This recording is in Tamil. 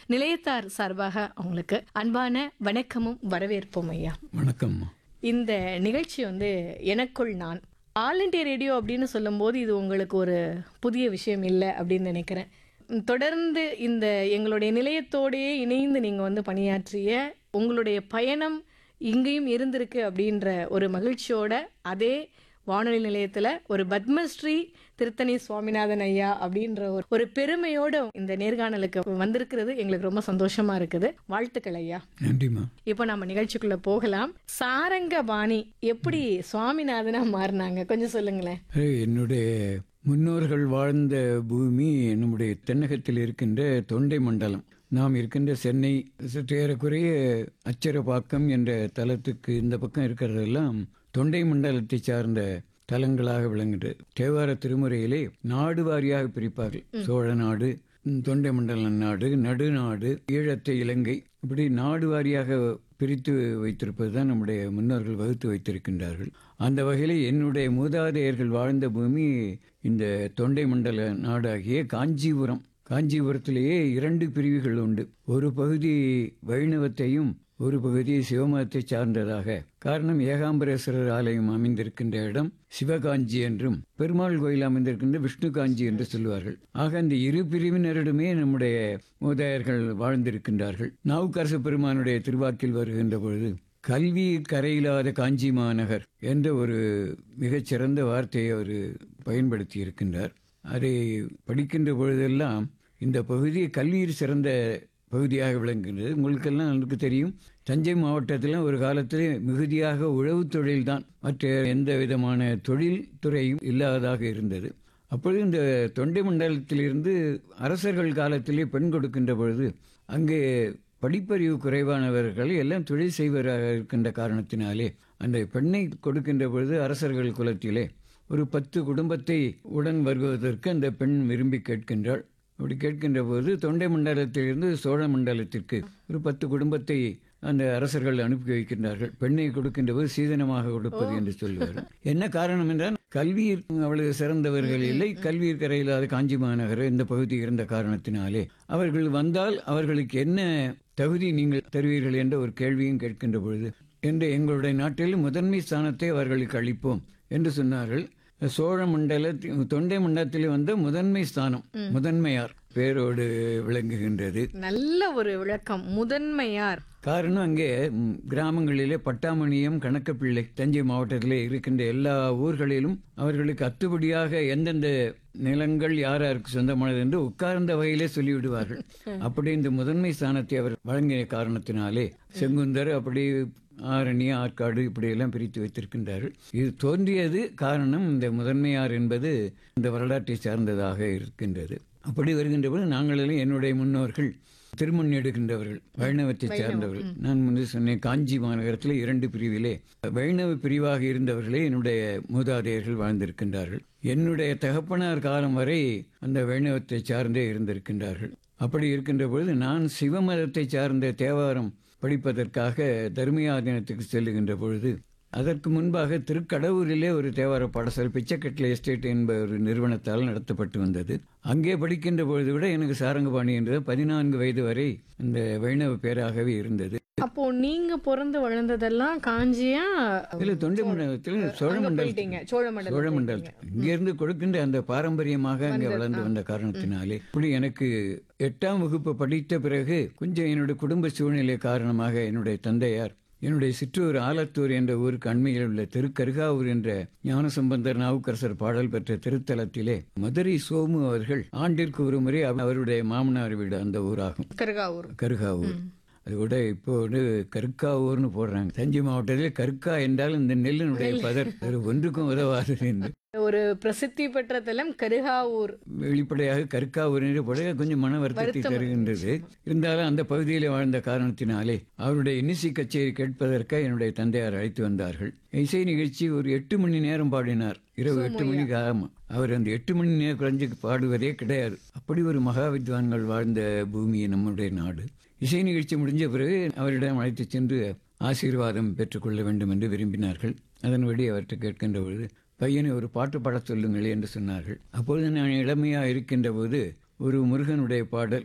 நிலையத்தார் சார்பாக அவங்களுக்கு அன்பான வணக்கமும் வரவேற்போம் ஐயா வணக்கம்மா இந்த நிகழ்ச்சி வந்து எனக்குள் நான் ஆல் இண்டியா ரேடியோ அப்படின்னு சொல்லும்போது இது உங்களுக்கு ஒரு புதிய விஷயம் இல்லை அப்படின்னு நினைக்கிறேன் உம், தொடர்ந்து இந்த எங்களுடைய நிலையத்தோடையே இணைந்து நீங்கள் வந்து பணியாற்றிய உங்களுடைய பயணம் இங்கேயும் இருந்திருக்கு அப்படின்ற ஒரு மகிழ்ச்சியோட அதே வானொலி நிலையத்தில் ஒரு பத்மஸ்ரீ திருத்தணி சுவாமிநாதன் ஐயா அப்படின்ற ஒரு ஒரு பெருமையோட இந்த நேர்காணலுக்கு வந்திருக்கிறது எங்களுக்கு ரொம்ப சந்தோஷமா இருக்குது வாழ்த்துக்கள் ஐயா நன்றிம்மா இப்போ நம்ம நிகழ்ச்சிக்குள்ள போகலாம் சாரங்கபாணி எப்படி சுவாமிநாதனா மாறினாங்க கொஞ்சம் சொல்லுங்களேன் அது என்னுடைய முன்னோர்கள் வாழ்ந்த பூமி நம்முடைய தென்னகத்தில் இருக்கின்ற தொண்டை மண்டலம் நாம் இருக்கின்ற சென்னை சற்று ஏறக்குறைய அச்சரப்பாக்கம் என்ற தலத்துக்கு இந்த பக்கம் இருக்கிறதெல்லாம் தொண்டை மண்டலத்தை சார்ந்த தலங்களாக விளங்குகிறது தேவார திருமுறையிலே நாடு வாரியாக பிரிப்பார்கள் சோழ நாடு ம், தொண்டை மண்டல நாடு நடுநாடு ஈழத்தை இலங்கை இப்படி நாடு வாரியாக பிரித்து வைத்திருப்பது தான் நம்முடைய முன்னோர்கள் வகுத்து வைத்திருக்கின்றார்கள் அந்த வகையில் என்னுடைய மூதாதையர்கள் வாழ்ந்த பூமி இந்த தொண்டை மண்டல நாடாகிய காஞ்சிபுரம் காஞ்சிபுரத்திலேயே இரண்டு பிரிவுகள் உண்டு ஒரு பகுதி வைணவத்தையும் ஒரு பகுதி சிவமதத்தை சார்ந்ததாக காரணம் ஏகாம்பரேஸ்வரர் ஆலயம் அமைந்திருக்கின்ற இடம் சிவகாஞ்சி என்றும் பெருமாள் கோயில் அமைந்திருக்கின்ற விஷ்ணு காஞ்சி என்று சொல்லுவார்கள் ஆக இந்த இரு பிரிவினரிடமே நம்முடைய மூதாயர்கள் வாழ்ந்திருக்கின்றார்கள் நாவுக்கரசு பெருமானுடைய திருவாக்கில் வருகின்ற பொழுது கல்வி கரையில்லாத காஞ்சி மாநகர் என்ற ஒரு மிகச்சிறந்த வார்த்தையை அவர் பயன்படுத்தி இருக்கின்றார் அதை படிக்கின்ற பொழுதெல்லாம் இந்த பகுதி கல்வியில் சிறந்த பகுதியாக விளங்குகிறது உங்களுக்கெல்லாம் எனக்கு தெரியும் தஞ்சை மாவட்டத்தில் ஒரு காலத்தில் மிகுதியாக உழவு தொழில்தான் மற்ற எந்த விதமான தொழில் துறையும் இல்லாததாக இருந்தது அப்பொழுது இந்த தொண்டை மண்டலத்திலிருந்து அரசர்கள் காலத்திலே பெண் கொடுக்கின்ற பொழுது அங்கே படிப்பறிவு குறைவானவர்கள் எல்லாம் தொழில் செய்வராக இருக்கின்ற காரணத்தினாலே அந்த பெண்ணை கொடுக்கின்ற பொழுது அரசர்கள் குலத்திலே ஒரு பத்து குடும்பத்தை உடன் வருவதற்கு அந்த பெண் விரும்பி கேட்கின்றாள் அப்படி கேட்கின்ற போது தொண்டை மண்டலத்திலிருந்து சோழ மண்டலத்திற்கு ஒரு பத்து குடும்பத்தை அந்த அரசர்கள் அனுப்பி வைக்கின்றார்கள் பெண்ணை கொடுக்கின்ற போது சீதனமாக கொடுப்பது என்று சொல்லுவார்கள் என்ன காரணம் என்றால் கல்வியில் அவ்வளவு சிறந்தவர்கள் இல்லை கல்வியில் கரையில்லாத காஞ்சி மாநகர இந்த பகுதி இருந்த காரணத்தினாலே அவர்கள் வந்தால் அவர்களுக்கு என்ன தகுதி நீங்கள் தருவீர்கள் என்ற ஒரு கேள்வியும் கேட்கின்ற பொழுது என்று எங்களுடைய நாட்டில் முதன்மை ஸ்தானத்தை அவர்களுக்கு அளிப்போம் என்று சொன்னார்கள் சோழ மண்டல தொண்டை மண்டலத்தில் வந்த முதன்மை ஸ்தானம் முதன்மையார் பேரோடு விளங்குகின்றது நல்ல ஒரு விளக்கம் முதன்மையார் காரணம் அங்கே ம், கிராமங்களிலே பட்டாமணியம் கணக்கப்பிள்ளை தஞ்சை மாவட்டத்திலே இருக்கின்ற எல்லா ஊர்களிலும் அவர்களுக்கு அத்துபடியாக எந்தெந்த நிலங்கள் யார் யாருக்கு சொந்தமானது என்று உட்கார்ந்த வகையிலே சொல்லிவிடுவார்கள் அப்படி இந்த முதன்மை ஸ்தானத்தை அவர் வழங்கிய காரணத்தினாலே செங்குந்தர் அப்படி ஆரணி ஆற்காடு இப்படியெல்லாம் பிரித்து வைத்திருக்கின்றார்கள் இது தோன்றியது காரணம் இந்த முதன்மையார் என்பது இந்த வரலாற்றை சார்ந்ததாக இருக்கின்றது அப்படி வருகின்ற போது நாங்களெல்லாம் என்னுடைய முன்னோர்கள் திருமண் எடுக்கின்றவர்கள் வைணவத்தை சார்ந்தவர்கள் நான் முன்பு சொன்னேன் காஞ்சி மாநகரத்தில் இரண்டு பிரிவிலே வைணவ பிரிவாக இருந்தவர்களே என்னுடைய மூதாதையர்கள் வாழ்ந்திருக்கின்றார்கள் என்னுடைய தகப்பனார் காலம் வரை அந்த வைணவத்தை சார்ந்தே இருந்திருக்கின்றார்கள் அப்படி இருக்கின்ற பொழுது நான் சிவமதத்தை சார்ந்த தேவாரம் படிப்பதற்காக தர்மியாதீனத்துக்கு செல்லுகின்ற பொழுது அதற்கு முன்பாக திருக்கடவுரிலே ஒரு தேவார பாடசாலை பிச்சைக்கட்டில் எஸ்டேட் என்ப ஒரு நிறுவனத்தால் நடத்தப்பட்டு வந்தது அங்கே படிக்கின்ற பொழுது விட எனக்கு சாரங்கபாணி என்ற பதினான்கு வயது வரை இந்த வைணவ பேராகவே இருந்தது அப்போ நீங்க பிறந்து வளர்ந்ததெல்லாம் காஞ்சியா இதில் தொண்டை மண்டலத்தில் சோழ அங்க மண்டலத்தில் போயிட்டீங்க சோழ மண்டலம் சோழ மண்டலத்தில் இங்கிருந்து கொடுக்கின்ற அந்த பாரம்பரியமாக அங்கே வளர்ந்து வந்த காரணத்தினாலே இப்படி எனக்கு எட்டாம் வகுப்பு படித்த பிறகு கொஞ்சம் என்னுடைய குடும்ப சூழ்நிலை காரணமாக என்னுடைய தந்தையார் என்னுடைய சிற்றூர் ஆலத்தூர் என்ற ஊருக்கு அண்மையில் உள்ள திருக்கருகாவூர் என்ற ஞானசம்பந்தர் நாவுக்கரசர் பாடல் பெற்ற திருத்தலத்திலே மதுரை சோமு அவர்கள் ஆண்டிற்கு ஒரு முறை அவ- அவருடைய மாமனார் வீடு அந்த ஊராகும் கருகாவூர் கருகாவூர் அது கூட இப்போ வந்து கருக்காவூர்னு போடுறாங்க தஞ்சை மாவட்டத்தில் கருக்கா என்றால் இந்த நெல்லினுடைய பதர் வேறு ஒன்றுக்கும் உதவாது என்று ஒரு பிரசித்தி பெற்ற தலம் கருகாவூர் வெளிப்படையாக கருக்காவூர் என்று போட கொஞ்சம் மன வருத்தத்தை தருகின்றது இருந்தாலும் அந்த பகுதியில் வாழ்ந்த காரணத்தினாலே அவருடைய இன்னிசை கச்சேரி கேட்பதற்காக என்னுடைய தந்தையார் அழைத்து வந்தார்கள் இசை நிகழ்ச்சி ஒரு எட்டு மணி நேரம் பாடினார் இரவு எட்டு மணிக்கு ஆகும் அவர் அந்த எட்டு மணி நேரம் குறைஞ்சு பாடுவதே கிடையாது அப்படி ஒரு மகா வித்வான்கள் வாழ்ந்த பூமி நம்முடைய நாடு இசை நிகழ்ச்சி முடிஞ்ச பிறகு அவரிடம் அழைத்து சென்று ஆசீர்வாதம் பெற்றுக்கொள்ள வேண்டும் என்று விரும்பினார்கள் அதன்படி அவர்கிட்ட கேட்கின்ற பொழுது பையனை ஒரு பாட்டு பாடச் சொல்லுங்கள் என்று சொன்னார்கள் அப்பொழுது நான் இளமையாக இருக்கின்ற போது ஒரு முருகனுடைய பாடல்